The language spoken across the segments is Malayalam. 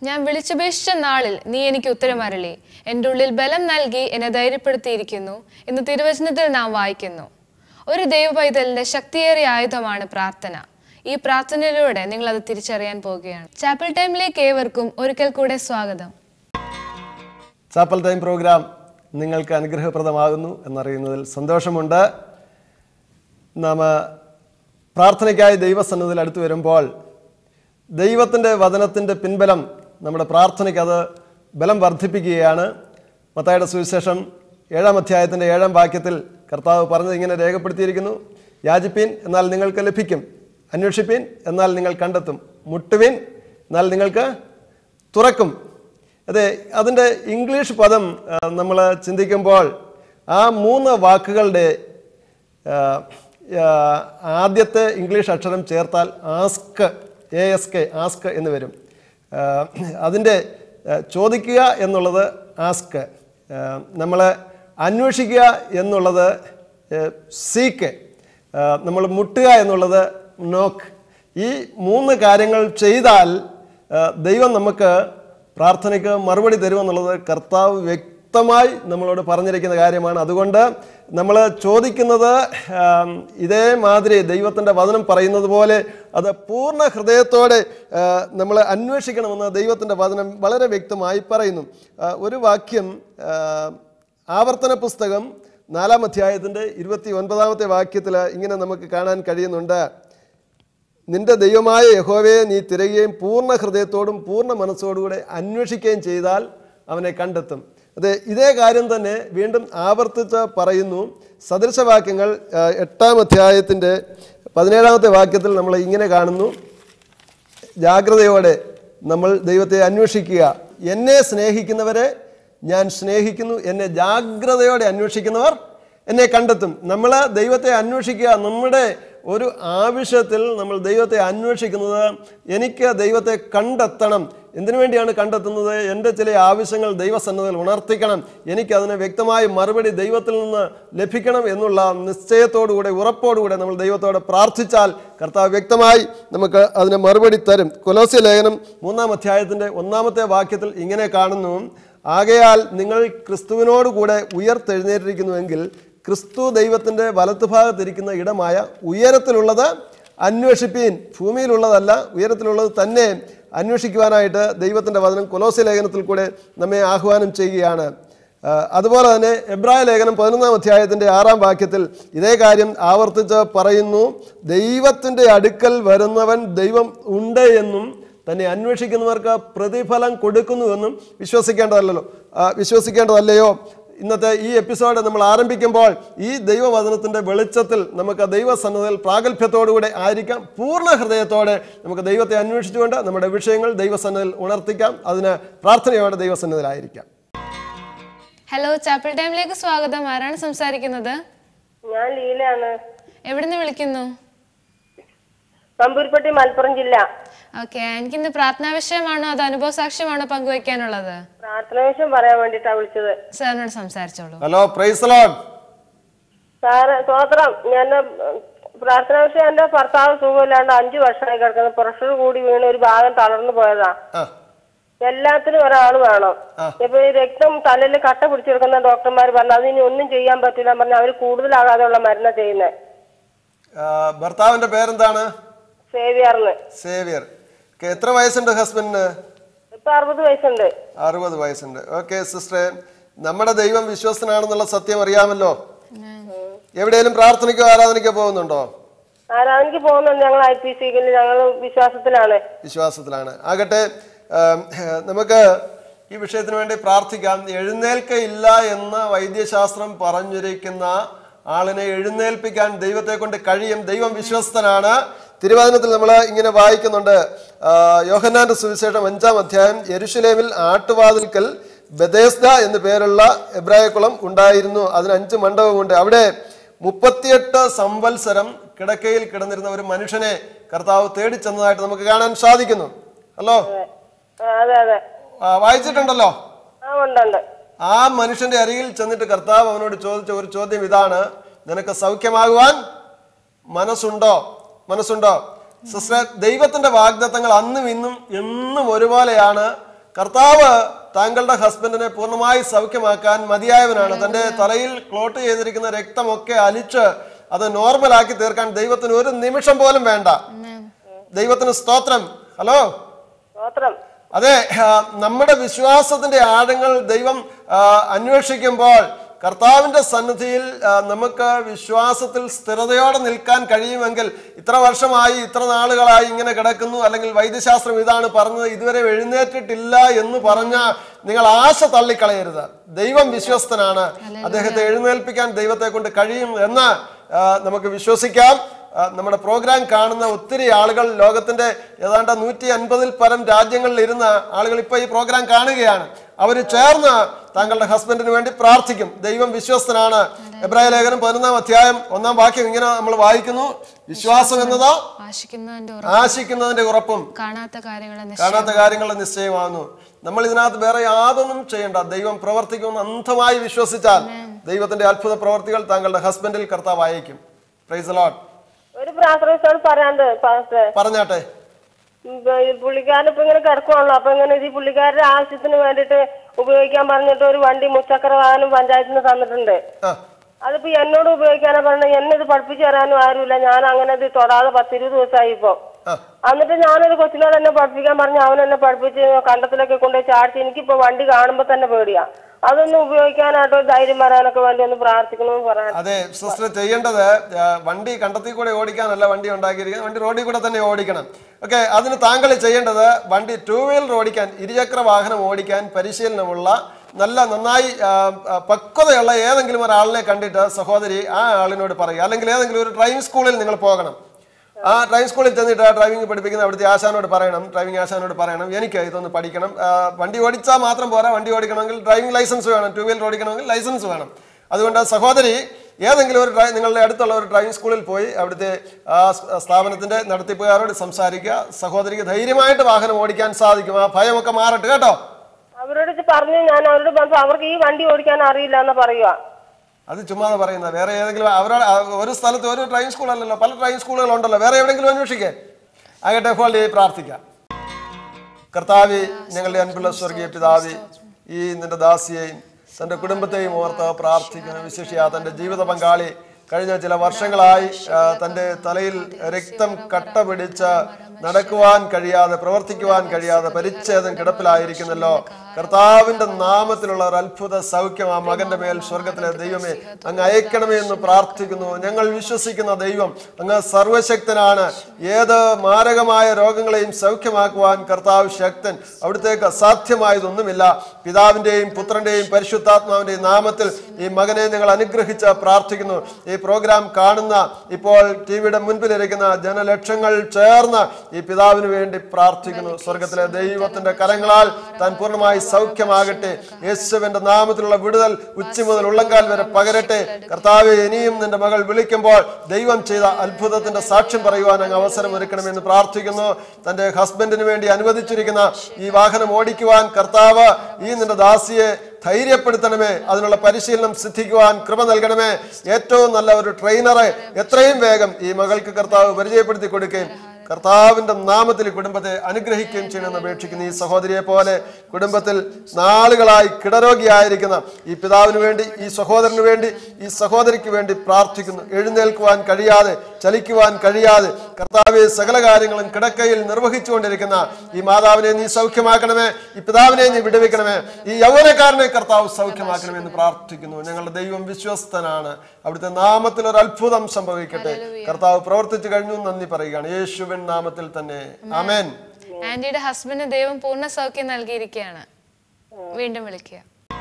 ഞാൻ വിളിച്ചപേക്ഷിച്ച നാളിൽ നീ എനിക്ക് ഉത്തരമരളി എൻ്റെ ഉള്ളിൽ ബലം നൽകി എന്നെ ധൈര്യപ്പെടുത്തിയിരിക്കുന്നു എന്ന് തിരുവചനത്തിൽ നാം വായിക്കുന്നു ഒരു ദൈവ പൈതലിന്റെ ശക്തിയേറിയ ആയുധമാണ് പ്രാർത്ഥന ഈ പ്രാർത്ഥനയിലൂടെ നിങ്ങൾ അത് തിരിച്ചറിയാൻ പോവുകയാണ് ചാപ്പിൾ ടൈമിലേക്ക് ഏവർക്കും ഒരിക്കൽ കൂടെ സ്വാഗതം ചാപ്പൽ ടൈം പ്രോഗ്രാം നിങ്ങൾക്ക് അനുഗ്രഹപ്രദമാകുന്നു എന്നറിയുന്നതിൽ സന്തോഷമുണ്ട് നാം പ്രാർത്ഥനയ്ക്കായി ദൈവസന്നതിൽ അടുത്ത് വരുമ്പോൾ ദൈവത്തിൻ്റെ വചനത്തിൻ്റെ പിൻബലം നമ്മുടെ പ്രാർത്ഥനയ്ക്ക് അത് ബലം വർദ്ധിപ്പിക്കുകയാണ് മത്തായുടെ സുവിശേഷം ഏഴാം അധ്യായത്തിൻ്റെ ഏഴാം വാക്യത്തിൽ കർത്താവ് പറഞ്ഞത് ഇങ്ങനെ രേഖപ്പെടുത്തിയിരിക്കുന്നു യാചിപ്പീൻ എന്നാൽ നിങ്ങൾക്ക് ലഭിക്കും അന്വേഷിപ്പീൻ എന്നാൽ നിങ്ങൾ കണ്ടെത്തും മുട്ടുവിൻ എന്നാൽ നിങ്ങൾക്ക് തുറക്കും അതെ അതിൻ്റെ ഇംഗ്ലീഷ് പദം നമ്മൾ ചിന്തിക്കുമ്പോൾ ആ മൂന്ന് വാക്കുകളുടെ ആ, ആ, ആദ്യത്തെ ഇംഗ്ലീഷ് അക്ഷരം ചേർത്താൽ ask A S K ask എന്ന് വരും ആ, അതിൻ്റെ ആ, ചോദിക്കുക എന്നുള്ളത് ആസ്ക് നമ്മൾ അന്വേഷിക്കുക എന്നുള്ളത് സീക്ക് നമ്മൾ മുട്ടുക എന്നുള്ളത് നോക്ക് ഈ മൂന്ന് കാര്യങ്ങൾ ചെയ്താൽ ആ, ദൈവം നമുക്ക് പ്രാർത്ഥനയ്ക്ക് മറുപടി തരുമെന്നുള്ളത് കർത്താവ് വ്യക്തമായി നമ്മളോട് പറഞ്ഞിരിക്കുന്ന കാര്യമാണ് അതുകൊണ്ട് നമ്മൾ ചോദിക്കുന്നത് ആം, ഇതേമാതിരി ദൈവത്തിൻ്റെ വചനം പറയുന്നത് പോലെ അത് പൂർണ്ണ ഹൃദയത്തോടെ നമ്മൾ അന്വേഷിക്കണമെന്ന് ദൈവത്തിൻ്റെ വചനം വളരെ വ്യക്തമായി പറയുന്നു ആ, ഒരു വാക്യം ആ, ആവർത്തന പുസ്തകം നാലാം അധ്യായത്തിൻ്റെ ഇരുപത്തി ഒൻപതാമത്തെ വാക്യത്തിൽ ഇങ്ങനെ നമുക്ക് കാണാൻ കഴിയുന്നുണ്ട് നിന്റെ ദൈവമായ യഹോവയെ നീ തിരയുകയും പൂർണ്ണ ഹൃദയത്തോടും പൂർണ്ണ മനസ്സോടുകൂടെ അന്വേഷിക്കുകയും ചെയ്താൽ അവനെ കണ്ടെത്തും അതെ ഇതേ കാര്യം തന്നെ വീണ്ടും ആവർത്തിച്ച് പറയുന്നു സദൃശവാക്യങ്ങൾ ആ, എട്ടാം അധ്യായത്തിൻ്റെ പതിനേഴാമത്തെ വാക്യത്തിൽ നമ്മൾ ഇങ്ങനെ കാണുന്നു ജാഗ്രതയോടെ നമ്മൾ ദൈവത്തെ അന്വേഷിക്കുക എന്നെ സ്നേഹിക്കുന്നവരെ ഞാൻ സ്നേഹിക്കുന്നു എന്നെ ജാഗ്രതയോടെ അന്വേഷിക്കുന്നവർ എന്നെ കണ്ടെത്തും നമ്മൾ ദൈവത്തെ അന്വേഷിക്കുക നമ്മുടെ ഒരു ആവശ്യത്തിൽ നമ്മൾ ദൈവത്തെ അന്വേഷിക്കുന്നത് എനിക്ക് ദൈവത്തെ കണ്ടെത്തണം എന്തിനു വേണ്ടിയാണ് കണ്ടെത്തുന്നത് എൻ്റെ ചില ആവശ്യങ്ങൾ ദൈവസന്നദ്ധയിൽ ഉണർത്തിക്കണം എനിക്കതിന് വ്യക്തമായ മറുപടി ദൈവത്തിൽ നിന്ന് ലഭിക്കണം എന്നുള്ള നിശ്ചയത്തോടുകൂടെ ഉറപ്പോടുകൂടെ നമ്മൾ ദൈവത്തോടെ പ്രാർത്ഥിച്ചാൽ കർത്താവ് വ്യക്തമായി നമുക്ക് അതിന് മറുപടി തരും കൊലോസ്യ ലേഖനം മൂന്നാം അധ്യായത്തിൻ്റെ ഒന്നാമത്തെ വാക്യത്തിൽ ഇങ്ങനെ കാണുന്നു ആകയാൽ നിങ്ങൾ ക്രിസ്തുവിനോട് കൂടെ ഉയർത്തെഴുന്നേറ്റിരിക്കുന്നുവെങ്കിൽ ക്രിസ്തു ദൈവത്തിൻ്റെ വലത്തുഭാഗത്തിരിക്കുന്ന ഇടമായ ഉയരത്തിലുള്ളത് അന്വേഷിപ്പീൻ ഭൂമിയിലുള്ളതല്ല ഉയരത്തിലുള്ളത് തന്നെ അന്വേഷിക്കുവാനായിട്ട് ദൈവത്തിൻ്റെ വചനം കൊലോസ്യ ലേഖനത്തിൽ കൂടെ നമ്മെ ആഹ്വാനം ചെയ്യുകയാണ് ആ, അതുപോലെ തന്നെ എബ്രായ ലേഖനം പതിനൊന്നാം അധ്യായത്തിൻ്റെ ആറാം വാക്യത്തിൽ ഇതേ കാര്യം ആവർത്തിച്ച് പറയുന്നു ദൈവത്തിൻ്റെ അടുക്കൽ വരുന്നവൻ ദൈവം ഉണ്ട് എന്നും തന്നെ അന്വേഷിക്കുന്നവർക്ക് പ്രതിഫലം കൊടുക്കുന്നുവെന്നും വിശ്വസിക്കേണ്ടതല്ലോ ആ, വിശ്വസിക്കേണ്ടതല്ലയോ ഇന്നത്തെ ഈ എപ്പിസോഡ് നമ്മൾ ആരംഭിക്കുമ്പോൾ ഈ ദൈവവചനത്തിൻ്റെ വെളിച്ചത്തിൽ നമുക്ക് ദൈവസന്നദ്ധയിൽ പ്രാഗൽഭ്യത്തോടുകൂടെ ആയിരിക്കാം പൂർണ്ണ ഹൃദയത്തോടെ നമുക്ക് ദൈവത്തെ അന്വേഷിച്ചുകൊണ്ട് നമ്മുടെ വിഷയങ്ങൾ ദൈവസന്നദ്ധയിൽ ഉണർത്തിക്കാം അതിന് പ്രാർത്ഥനയോടെ ദൈവസന്നദ്ധയിലായിരിക്കാം ഹലോ ചാപ്പിൾ ടൈമിലേക്ക് സ്വാഗതം ആരാണ് സംസാരിക്കുന്നത് ഞാൻ ലീലയാണ് എവിടുന്ന് വിളിക്കുന്നു നമ്പൂരിപ്പട്ടി മലപ്പുറം ജില്ല ഓക്കെ എനിക്കിന്ന് പ്രാർത്ഥനാ വിഷയമാണോ അത് അനുഭവ സാക്ഷ്യമാണോ പങ്കുവയ്ക്കാനുള്ളത് പ്രാർത്ഥന വിഷയം പറയാൻ വേണ്ടിട്ടാ വിളിച്ചത് സാറിനോട് സംസാരിച്ചോളൂ ഹലോ പ്രൈസ് ലോഡ് സാറ് സ്വോത്രം ഞാൻ പ്രാർത്ഥന വിഷയം എന്റെ ഭർത്താവ് സുഖമില്ലാണ്ട് അഞ്ചു വർഷമായി കിടക്കുന്നത് പ്രഷർ കൂടി വീണ് ഒരു ഭാഗം തളർന്നു പോയതാ ആ എല്ലാത്തിനും ഒരാൾ വേണം ഇപ്പൊ ഈ രക്തം തലയിൽ കട്ട പിടിച്ചെടുക്കുന്ന ഡോക്ടർമാർ പറഞ്ഞു അതിന് ഒന്നും ചെയ്യാൻ പറ്റില്ല പറഞ്ഞു അവർ കൂടുതലാകാതെയുള്ള മരുന്നാ ചെയ്യുന്നത് ആ, ഭർത്താവിൻ്റെ പേരെന്താണ് സേവിയറിന് സേവിയർ ഓക്കെ എത്ര വയസ്സുണ്ട് ഹസ്ബൻഡിന് ഇപ്പൊ അറുപത് വയസ്സുണ്ട് അറുപത് വയസ്സുണ്ട് ഓക്കെ സിസ്റ്ററെ നമ്മുടെ ദൈവം വിശ്വസ്തനാണെന്നുള്ള സത്യം അറിയാമല്ലോ എവിടെയെങ്കിലും പ്രാർത്ഥനയ്ക്കോ ആരാധനയ്ക്കോ പോകുന്നുണ്ടോ ആരാധനയ്ക്ക് പോകുന്നുണ്ട് ഞങ്ങൾ ഐ പി സിയിൽ ഞങ്ങൾ വിശ്വാസത്തിലാണ് വിശ്വാസത്തിലാണ് ആകട്ടെ ആം, നമുക്ക് ഈ വിഷയത്തിന് വേണ്ടി പ്രാർത്ഥിക്കാം എഴുന്നേൽക്കയില്ല എന്ന് വൈദ്യശാസ്ത്രം പറഞ്ഞിരിക്കുന്ന ആളിനെ എഴുന്നേൽപ്പിക്കാൻ ദൈവത്തെ കൊണ്ട് കഴിയും ദൈവം വിശ്വസ്തനാണ് തിരുവാതിനത്തിൽ നമ്മൾ ഇങ്ങനെ വായിക്കുന്നുണ്ട് ആ, യോഹന്നാന്റെ സുവിശേഷം അഞ്ചാം അധ്യായം യെരുഷലേമിൽ ആട്ടുവാതിൽക്കൽ ബദേസ്ദ എന്നു പേരുള്ള എബ്രായക്കുളം ഉണ്ടായിരുന്നു അതിന് അഞ്ച് മണ്ഡപമുണ്ട് അവിടെ മുപ്പത്തിയെട്ട് സംവത്സരം കിടക്കയിൽ കിടന്നിരുന്ന ഒരു മനുഷ്യനെ കർത്താവ് തേടിച്ചെന്നതായിട്ട് നമുക്ക് കാണാൻ സാധിക്കുന്നു ഹലോ ആ, അതെ അതെ ആ, വായിച്ചിട്ടുണ്ടല്ലോ ആ ഉണ്ട് ഉണ്ട് ആ മനുഷ്യന്റെ അരികിൽ ചെന്നിട്ട് കർത്താവ് അവനോട് ചോദിച്ച ഒരു ചോദ്യം ഇതാണ് നിനക്ക് സൗഖ്യമാകുവാൻ മനസ്സുണ്ടോ മനസ്സുണ്ടോ സിസ്റ്റർ ദൈവത്തിന്റെ വാഗ്ദത്തങ്ങൾ അന്നും ഇന്നും എന്നും ഒരുപോലെയാണ് കർത്താവ് താങ്കളുടെ ഹസ്ബൻഡിനെ പൂർണ്ണമായി സൗഖ്യമാക്കാൻ മതിയായവനാണ് തന്റെ തലയിൽ ക്ലോട്ട് ചെയ്തിരിക്കുന്ന രക്തമൊക്കെ അലിച്ച് അത് നോർമലാക്കി തീർക്കാൻ ദൈവത്തിന് ഒരു നിമിഷം പോലും വേണ്ട ദൈവത്തിന് സ്തോത്രം ഹലോ സ്തോത്രം അതെ ആ, നമ്മുടെ വിശ്വാസത്തിന്റെ ആഴങ്ങൾ ദൈവം ആ, അന്വേഷിക്കുമ്പോൾ കർത്താവിന്റെ സന്നിധിയിൽ ആ, നമുക്ക് വിശ്വാസത്തിൽ സ്ഥിരതയോടെ നിൽക്കാൻ കഴിയുമെങ്കിൽ ഇത്ര വർഷമായി ഇത്ര നാളുകളായി ഇങ്ങനെ കിടക്കുന്നു അല്ലെങ്കിൽ വൈദ്യശാസ്ത്രം ഇതാണ് പറഞ്ഞത് ഇതുവരെ എഴുന്നേറ്റിട്ടില്ല എന്ന് പറഞ്ഞ നിങ്ങൾ ആശ തള്ളിക്കളയരുത് ദൈവം വിശ്വസ്തനാണ് അദ്ദേഹത്തെ എഴുന്നേൽപ്പിക്കാൻ ദൈവത്തെ കൊണ്ട് കഴിയും എന്ന് ആ, നമുക്ക് വിശ്വസിക്കാം ആ, നമ്മുടെ പ്രോഗ്രാം കാണുന്ന ഒത്തിരി ആളുകൾ ലോകത്തിന്റെ ഏതാണ്ട് നൂറ്റി അൻപതിൽ പരം രാജ്യങ്ങളിൽ ഇരുന്ന ആളുകൾ ഇപ്പോൾ ഈ പ്രോഗ്രാം കാണുകയാണ് അവർ ചേർന്ന് താങ്കളുടെ ഹസ്ബൻഡിന് വേണ്ടി പ്രാർത്ഥിക്കും ദൈവം വിശ്വസ്തനാണ് എബ്രായ ലേഖനം പതിനൊന്നാം അധ്യായം ഒന്നാം വാക്യം ഇങ്ങനെ നമ്മൾ വായിക്കുന്നു വിശ്വാസം എന്നതോ ആശിക്കുന്നതിന്റെ ആശിക്കുന്നതിന്റെ ഉറപ്പും കാണാത്ത കാര്യങ്ങളെ നിശ്ചയം കാണാത്ത കാര്യങ്ങളുടെ നിശ്ചയമാകുന്നു നമ്മൾ ഇതിനകത്ത് വേറെ യാതൊന്നും ചെയ്യേണ്ട ദൈവം പ്രവർത്തിക്കുമെന്ന് അന്ധമായി വിശ്വസിച്ചാൽ ദൈവത്തിന്റെ അത്ഭുത പ്രവർത്തികൾ താങ്കളുടെ ഹസ്ബൻഡിൽ കർത്താവ് അയക്കും പ്രൈസ് ലോട്ട് ഒരു പ്രാർത്ഥന പറയാണ്ട് പാസ്റ്റേ പറഞ്ഞാട്ടെ ഇപ്പൊ ഈ പുള്ളിക്കാരൻ ഇപ്പൊ ഇങ്ങനെ കിടക്കുവാണല്ലോ അപ്പൊ ഇങ്ങനെ ഇത് ഈ പുള്ളിക്കാരുടെ ആവശ്യത്തിന് വേണ്ടിയിട്ട് ഉപയോഗിക്കാൻ പറഞ്ഞിട്ട് ഒരു വണ്ടി മുച്ചക്ര വാഹനം പഞ്ചായത്തിൽ നിന്ന് തന്നിട്ടുണ്ട് ആ അതിപ്പോ എന്നോട് ഉപയോഗിക്കാനാ പറഞ്ഞത് എന്നെ ഇത് പഠിപ്പിച്ചു തരാനും ആരുമില്ല ഞാൻ അങ്ങനെ ഇത് തൊടാതെ പത്തിരുപത് ദിവസമായി ഇപ്പൊ ആ എന്നിട്ട് ഞാനൊരു കൊച്ചിനോട് എന്നെ പഠിപ്പിക്കാൻ പറഞ്ഞു അവൻ എന്നെ പഠിപ്പിച്ച് കണ്ടത്തിലൊക്കെ കൊണ്ടുപോയി ചാടിച്ച് എനിക്കിപ്പോ വണ്ടി കാണുമ്പോ തന്നെ പേടിയാ അതൊന്നും ഉപയോഗിക്കാനായിട്ട് ഒരു ധൈര്യം വരാനൊക്കെ വേണ്ടി ഒന്ന് പ്രാർത്ഥിക്കണമെന്ന് പറയാൻ അതെ സിസ്റ്റർ ചെയ്യേണ്ടത് ആ, വണ്ടി കണ്ടത്തിൽ കൂടെ ഓടിക്കാനല്ല വണ്ടി ഉണ്ടാക്കിയിരിക്കുന്നത് വണ്ടി റോഡിൽ കൂടെ തന്നെ ഓടിക്കണം ഓക്കെ അതിന് താങ്കൾ ചെയ്യേണ്ടത് വണ്ടി ടൂ വീലർ ഓടിക്കാൻ ഇരുചക്ര വാഹനം ഓടിക്കാൻ പരിശീലനമുള്ള നല്ല നന്നായി ആ, ആ, പക്വതയുള്ള ഏതെങ്കിലും ഒരാളിനെ കണ്ടിട്ട് സഹോദരി ആ ആളിനോട് പറയുക അല്ലെങ്കിൽ ഏതെങ്കിലും ഒരു ഡ്രൈവിംഗ് സ്കൂളിൽ നിങ്ങൾ പോകണം ആ ഡ്രൈവിംഗ് സ്കൂളിൽ ചെന്നിട്ട് ആ ഡ്രൈവിംഗ് പഠിപ്പിക്കുന്ന അവിടുത്തെ ആശാനോട് പറയണം ഡ്രൈവിംഗ് ആശാനോട് പറയണം എനിക്ക് ഇതൊന്ന് പഠിക്കണം ആ, വണ്ടി ഓടിച്ചാൽ മാത്രം പോരാ വണ്ടി ഓടിക്കണമെങ്കിൽ ഡ്രൈവിംഗ് ലൈസൻസ് വേണം ടൂ വീലർ ഓടിക്കണമെങ്കിൽ ലൈസൻസ് വേണം അതുകൊണ്ട് സഹോദരി ഏതെങ്കിലും ഒരു ഡ്രൈ നിങ്ങളുടെ അടുത്തുള്ള ഒരു ഡ്രൈവിംഗ് സ്കൂളിൽ പോയി അവിടുത്തെ ആ സ്- സ്ഥാപനത്തിന്റെ നടത്തിപ്പുകാരോട് സംസാരിക്കുക സഹോദരിക്ക് ധൈര്യമായിട്ട് വാഹനം ഓടിക്കാൻ സാധിക്കും ആ ഭയമൊക്കെ മാറട്ടെ കേട്ടോ അവരോട് ഇത് പറഞ്ഞു ഞാൻ അവരോട് പറഞ്ഞു അവർക്ക് ഈ വണ്ടി ഓടിക്കാൻ അറിയില്ല എന്ന് പറയുക അത് ചുമ്മാതെ പറയുന്നത് വേറെ ഏതെങ്കിലും അവരുടെ ആ, ഒരു സ്ഥലത്ത് ഒരു ഡ്രൈവിംഗ് സ്കൂൾ അല്ലല്ലോ പല ഡ്രൈവിംഗ് സ്കൂളുകൾ ഉണ്ടല്ലോ വേറെ എവിടെയെങ്കിലും അന്വേഷിക്കേ ആകട്ടെ ഇപ്പോൾ ഈ പ്രാർത്ഥിക്കാം കർത്താവി ഞങ്ങളുടെ അൻപുള്ള സ്വർഗീയ പിതാവി ഈ നിന്റെ ദാസിയെയും തന്റെ കുടുംബത്തെയും ഓർത്ത് പ്രാർത്ഥിക്കുന്നു വിശേഷിയ തന്റെ ജീവിത പങ്കാളി കഴിഞ്ഞ ചില വർഷങ്ങളായി ആ, തന്റെ തലയിൽ രക്തം കട്ട പിടിച്ച് നടക്കുവാൻ കഴിയാതെ പ്രവർത്തിക്കുവാൻ കഴിയാതെ പരിച്ഛേദം കിടപ്പിലായിരിക്കുന്നല്ലോ കർത്താവിന്റെ നാമത്തിലുള്ള ഒരു അത്ഭുത സൗഖ്യം ആ മകന്റെ മേൽ സ്വർഗത്തിലെ ദൈവമേ അങ്ങ് അയക്കണമേ എന്ന് പ്രാർത്ഥിക്കുന്നു ഞങ്ങൾ വിശ്വസിക്കുന്ന ദൈവം അങ്ങ് സർവശക്തനാണ് ഏത് മാരകമായ രോഗങ്ങളെയും സൗഖ്യമാക്കുവാൻ കർത്താവ് ശക്തൻ അവിടുത്തേക്ക് അസാധ്യമായതൊന്നുമില്ല പിതാവിന്റെയും പുത്രന്റെയും പരിശുദ്ധാത്മാവിന്റെയും നാമത്തിൽ ഈ മകനെ ഞങ്ങൾ അനുഗ്രഹിച്ച് പ്രാർത്ഥിക്കുന്നു ഈ പ്രോഗ്രാം കാണുന്ന ഇപ്പോൾ ടി വിയുടെ മുൻപിലിരിക്കുന്ന ജനലക്ഷങ്ങൾ ചേർന്ന് ഈ പിതാവിന് വേണ്ടി പ്രാർത്ഥിക്കുന്നു സ്വർഗത്തിലെ ദൈവത്തിന്റെ കരങ്ങളാൽ താൻ പൂർണ്ണമായി സൗഖ്യമാകട്ടെ യേശുവിന്റെ നാമത്തിലുള്ള വിടുതൽ ഉച്ച മുതൽ ഉള്ളങ്കാൽ വരെ പകരട്ടെ കർത്താവെ ഇനിയും നിന്റെ മകൾ വിളിക്കുമ്പോൾ ദൈവം ചെയ്ത അത്ഭുതത്തിന്റെ സാക്ഷ്യം പറയുവാൻ അങ്ങ് അവസരം ഒരുക്കണമെന്ന് പ്രാർത്ഥിക്കുന്നു തന്റെ ഹസ്ബൻഡിന് വേണ്ടി അനുവദിച്ചിരിക്കുന്ന ഈ വാഹനം ഓടിക്കുവാൻ കർത്താവ് ഈ നിന്റെ ദാസിയെ ധൈര്യപ്പെടുത്തണമേ അതിനുള്ള പരിശീലനം സിദ്ധിക്കുവാൻ കൃപ നൽകണമേ ഏറ്റവും നല്ല ഒരു ട്രെയിനറെ എത്രയും വേഗം ഈ മകൾക്ക് കർത്താവ് പരിചയപ്പെടുത്തി കൊടുക്കുകയും കർത്താവിന്റെ നാമത്തിൽ ഈ കുടുംബത്തെ അനുഗ്രഹിക്കുകയും ചെയ്യണമെന്ന് അപേക്ഷിക്കുന്ന ഈ സഹോദരിയെ പോലെ കുടുംബത്തിൽ നാളുകളായി കിടരോഗിയായിരിക്കുന്ന ഈ പിതാവിന് വേണ്ടി ഈ സഹോദരന് വേണ്ടി ഈ സഹോദരിക്ക് വേണ്ടി പ്രാർത്ഥിക്കുന്നു എഴുന്നേൽക്കുവാൻ കഴിയാതെ ചലിക്കുവാൻ കഴിയാതെ കർത്താവെ സകല കാര്യങ്ങളും കിടക്കയിൽ നിർവഹിച്ചുകൊണ്ടിരിക്കുന്ന ഈ മാതാവിനെ നീ സൗഖ്യമാക്കണമേ ഈ പിതാവിനെ നീ വിടുവിക്കണമേ ഈ യൗവനക്കാരനെ കർത്താവ് സൗഖ്യമാക്കണമേ എന്ന് പ്രാർത്ഥിക്കുന്നു ഞങ്ങളുടെ ദൈവം വിശ്വസ്തനാണ് അവിടുത്തെ നാമത്തിൽ ഒരു അത്ഭുതം സംഭവിക്കട്ടെ കർത്താവ് പ്രവർത്തിച്ചു കഴിഞ്ഞു നന്ദി പറയുകയാണ് യേശുവിൻ നാമത്തിൽ തന്നെ ആമേൻ ആന്റിയുടെ ഹസ്ബൻഡിന് ദൈവം പൂർണ്ണ സൗഖ്യം നൽകിയിരിക്കുകയാണ് വീണ്ടും വിളിക്കുക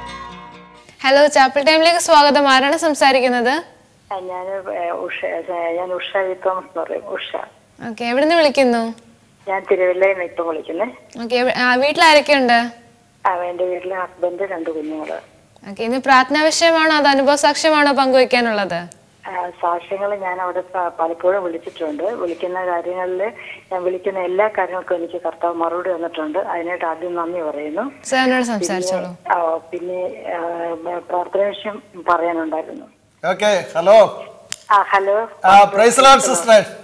ഹലോ ചാപ്പിൾ ടൈമിലേക്ക് സ്വാഗതം ആരാണ് സംസാരിക്കുന്നത് ഞാൻ ഉഷ ഞാൻ ഉഷ വി തോമസ് എന്ന് പറയും ഉഷ ഓക്കെ എവിടുന്ന് വിളിക്കുന്നു ഞാൻ തിരുവല്ലയിൽ നിന്ന് ഇപ്പം വിളിക്കുന്നത് ഓക്കെ വീട്ടിൽ ആരൊക്കെയുണ്ട് എൻ്റെ വീട്ടിലെ ഹസ്ബൻഡ് രണ്ട് കുഞ്ഞുങ്ങള് ഓക്കെ ഇന്ന് പ്രാർത്ഥനാ വിഷയമാണോ അത് അനുഭവ സാക്ഷ്യമാണോ പങ്കുവയ്ക്കാനുള്ളത് സാക്ഷ്യങ്ങൾ ഞാൻ അവിടെ പ- പലപ്പോഴും വിളിച്ചിട്ടുണ്ട് വിളിക്കുന്ന കാര്യങ്ങളിൽ ഞാൻ വിളിക്കുന്ന എല്ലാ കാര്യങ്ങൾക്കും എനിക്ക് കർത്താവ് മറുപടി തന്നിട്ടുണ്ട് അതിനായിട്ട് ആദ്യം നന്ദി പറയുന്നു സാറിനോട് സംസാരിച്ചോളൂ ആ, പിന്നെ ആ, പ്രാർത്ഥന വിഷയം പറയാനുണ്ടായിരുന്നു ഓക്കെ ഹലോ ആ hello praise lord sister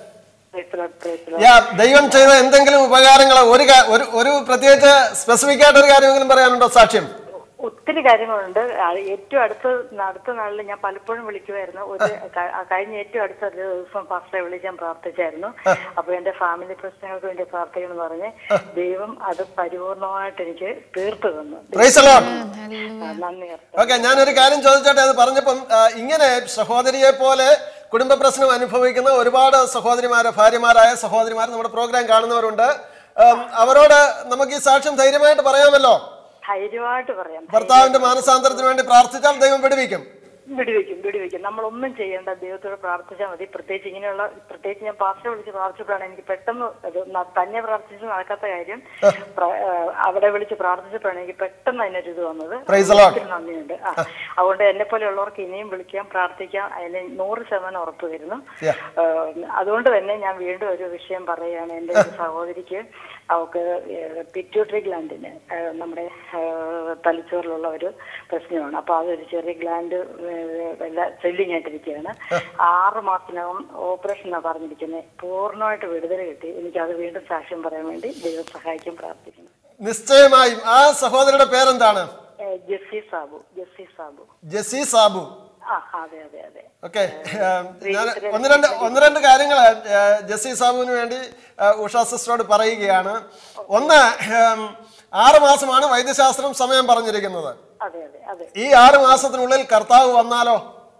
Praise the Lord, praise the Lord. യാ ദൈവം ചെയ്ത എന്തെങ്കിലും ഉപകാരങ്ങൾ ഒരു കാ- ഒരു ഒരു പ്രത്യേകിച്ച് സ്പെസിഫിക് ആയിട്ട് ഒരു കാര്യമെങ്കിലും പറയാനുണ്ടോ സാക്ഷ്യം ഒത്തിരി കാര്യങ്ങളുണ്ട് ആ, ഏറ്റവും അടുത്ത അടുത്ത നാളിൽ ഞാൻ പലപ്പോഴും വിളിക്കുമായിരുന്നു ഒരു ക- ആ, കഴിഞ്ഞ ഏറ്റവും അടുത്ത ഒരു ദിവസം ഫാസ്റ്ററെ വിളിച്ച് ഞാൻ പ്രാർത്ഥിച്ചായിരുന്നു അപ്പൊ എന്റെ ഫാമിലി പ്രശ്നങ്ങൾക്ക് വേണ്ടി പ്രാർത്ഥിക്കണം എന്ന് പറഞ്ഞ് ദൈവം അത് പരിപൂർണമായിട്ട് എനിക്ക് തീർത്തു തന്നു പ്രൈസ് ലോർഡ് ആ, നന്ദി കർത്താവേ. ഓക്കെ ഞാനൊരു കാര്യം ചോദിച്ചോട്ടെ അത് പറഞ്ഞപ്പം ആ, ഇങ്ങനെ സഹോദരിയെ പോലെ കുടുംബ പ്രശ്നം അനുഭവിക്കുന്ന ഒരുപാട് സഹോദരിമാര് ഭാര്യമാരായ സഹോദരിമാർ നമ്മുടെ പ്രോഗ്രാം കാണുന്നവരുണ്ട് ഉം, അവരോട് നമുക്ക് ഈ സാക്ഷ്യം ധൈര്യമായിട്ട് പറയാമല്ലോ ധൈര്യമായിട്ട് പറയാം ഭർത്താവിന്റെ മാനസാന്തരത്തിന് വേണ്ടി പ്രാർത്ഥിച്ചാൽ ദൈവം വിടുവിക്കും വിടുവെക്കും വിടുവെക്കും നമ്മളൊന്നും ചെയ്യേണ്ട ദൈവത്തോട് പ്രാർത്ഥിച്ചാൽ മതി പ്രത്യേകിച്ച് ഇങ്ങനെയുള്ള പ്രത്യേകിച്ച് ഞാൻ പാസ്റ്റർ വിളിച്ച് പ്രാർത്ഥിച്ചപ്പോഴാണ് എനിക്ക് പെട്ടെന്ന് അത് ന- തന്നെ പ്രാർത്ഥിച്ച് നടക്കാത്ത കാര്യം പ്ര- ആ, അവിടെ വിളിച്ച് പ്രാർത്ഥിച്ചപ്പോഴാണ് എനിക്ക് പെട്ടെന്ന് അതിനൊരു ഇത് വന്നത് Praise the Lord. ഒത്തിരി നന്ദിയുണ്ട് ആ അതുകൊണ്ട് എന്നെ പോലെയുള്ളവർക്ക് ഇനിയും വിളിക്കാം പ്രാർത്ഥിക്കാം അതിന് നൂറ് ശതമാനം ഉറപ്പ് വരുന്നു Yeah. ആ, അതുകൊണ്ട് തന്നെ ഞാൻ വീണ്ടും ഒരു വിഷയം പറയുകയാണ് എൻ്റെ ഒരു സഹോദരിക്ക് അവൾക്ക് പിറ്റ്യൂട്ടറി ഗ്ലാൻഡിന് നമ്മുടെ ആ, തലച്ചോറിലുള്ള ഒരു പ്രശ്നമാണ് അപ്പൊ അതൊരു ചെറിയ ഗ്ലാൻഡ് സെല്ലിങ് ആയിട്ടിരിക്കുകയാണ് ആറ് മാസത്തിനകം ഓപ്പറേഷനാണ് പറഞ്ഞിരിക്കുന്നത് പൂർണ്ണമായിട്ട് വിടുതൽ കിട്ടി എനിക്ക് അത് വീണ്ടും സാക്ഷ്യം പറയാൻ വേണ്ടി ദൈവം സഹായിക്കാൻ പ്രാർത്ഥിക്കുന്നു നിശ്ചയമായും ആ സഹോദരിയുടെ പേരെന്താണ് ഏ, ജെസ്സി സാബു ജെസ്സി സാബു ജെസി സാബു ആ അതെ അതെ അതെ ഓക്കെ ഞാൻ ഒന്ന് രണ്ട് ഒന്ന് രണ്ട് കാര്യങ്ങൾ ജെസ്സി സാബുവിന് വേണ്ടി ആ, ഉഷ സിസ്റ്ററോട് പറയുകയാണ് ഒന്ന് ഉം, ആറ് മാസമാണ് വൈദ്യശാസ്ത്രം സമയം പറഞ്ഞിരിക്കുന്നത് അതെ അതെ അതെ ഈ ആറ് മാസത്തിനുള്ളിൽ കർത്താവ് വന്നാലോ